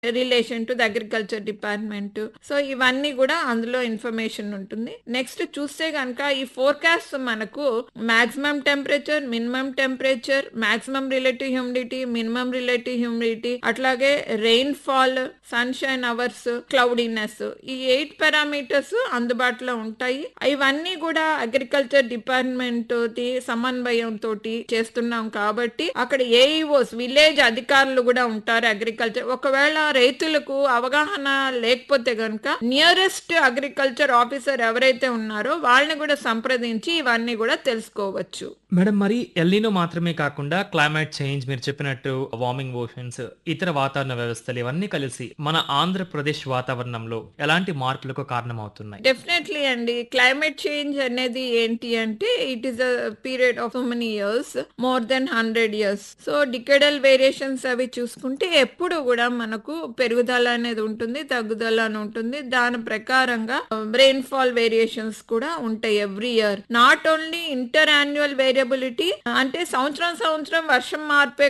relation to the agriculture department so ఇవన్నీ కూడా అందులో ఇన్ఫర్మేషన్ ఉంటుంది నెక్స్ట్ చూస్తే కనుక ఈ ఫోర్కాస్ట్ మనకు maximum temperature minimum temperature maximum relative humidity minimum relative humidity అట్లాగే rainfall sunshine hours cloudiness ఈ ఎయిట్ పారామీటర్స్ అందుబాటులో ఉంటాయి ఇవన్నీ కూడా అగ్రికల్చర్ డిపార్ట్మెంట్ తోటి సమన్వయం తోటి చేస్తున్నాం కాబట్టి అక్కడ ఏఈఓస్ విలేజ్ అధికారులు కూడా ఉంటారు అగ్రికల్చర్ ఒకవేళ రైతులకు అవగాహన లేకపోతే గనుక నియరెస్ట్ అగ్రికల్చర్ ఆఫీసర్ ఎవరైతే ఉన్నారో వాళ్ళని కూడా సంప్రదించి ఇవన్నీ కూడా తెలుసుకోవచ్చు మేడం మరి ఎల్లినో మాత్రమే కాకుండా క్లైమేట్ చేంజ్ మీరు చెప్పినట్టు వార్మింగ్ ఓషన్స్ ఇతర వాతావరణ వ్యవస్థలు ఇవన్నీ కలిసి మన ఆంధ్రప్రదేశ్ వాతావరణంలో ఎలాంటి మార్పులకు కారణమవుతున్నాయి డెఫినెట్లీ అండి క్లైమేట్ చేంజ్ అనేది ఏంటి అంటే it is a period of so many years more than hundred years so decadal variations అవి చూసుకుంటే ఎప్పుడు కూడా మనకు పెరుగుదల అనేది ఉంటుంది తగ్గుదల అని ఉంటుంది దాని ప్రకారంగా రెయిన్ ఫాల్ వేరియేషన్స్ కూడా ఉంటాయి every year not only inter annual variability అంటే సంవత్సరం సంవత్సరం వర్షం మార్పే